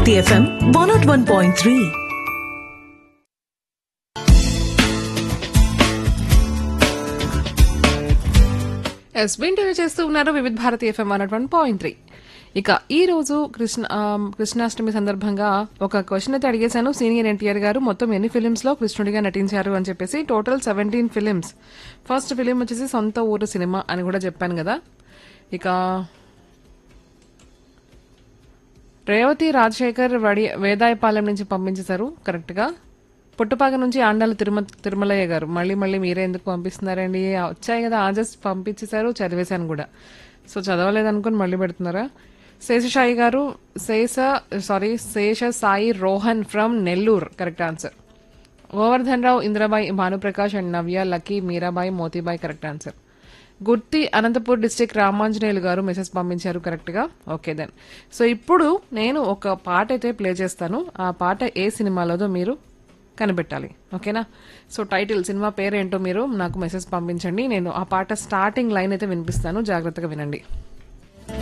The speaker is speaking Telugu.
Bharati FM one naught one point three S TV చేస్తూ ఉన్నారు Vividh Bharati FM one one point three ఇక ఈ రోజు కృష్ణ ఆ, కృష్ణాష్టమి సందర్భంగా ఒక క్వశ్చన్ అయితే అడిగేశాను సీనియర్ ఎన్టీఆర్ గారు మొత్తం ఎన్ని ఫిలిమ్స్ లో కృష్ణుడిగా నటించారు అని చెప్పేసి total seventeen films first film వచ్చేసి సొంత ఊరు సినిమా అని కూడా చెప్పాను కదా ఇక రేవతి రాజశేఖర్ వడి వేదాయపాలెం నుంచి పంపించేశారు కరెక్ట్ గా పుట్టపాక నుంచి ఆండాల తిరుమ తిరుమలయ్య గారు మళ్ళీ మళ్ళీ మీరే ఎందుకు పంపిస్తున్నారండి ఆ, వచ్చాయి కదా ఆ జస్ట్ పంపించేశారు చదివేశాను కూడా సో చదవలేదు అనుకుని మళ్ళీ పెడుతున్నారా Seshasai garu Sesha sorry Sesha Sai Rohan from Nellore correct answer Govardhan Rao Indrabai Bhanuprakash and Navya Lucky Meerabai Motibai correct answer గుర్తి అనంతపూర్ డిస్టిక్ రామాంజనేయులు గారు మెసేజ్ పంపించారు కరెక్ట్ గా ఓకే దెన్ సో ఇప్పుడు నేను ఒక పాట అయితే ప్లే చేస్తాను ఆ పాట ఏ సినిమాలోదో మీరు కనిపెట్టాలి ఓకేనా సో టైటిల్ సినిమా పేరేంటో మీరు నాకు మెసేజ్ పంపించండి నేను ఆ పాట స్టార్టింగ్ లైన్ అయితే వినిపిస్తాను జాగ్రత్తగా వినండి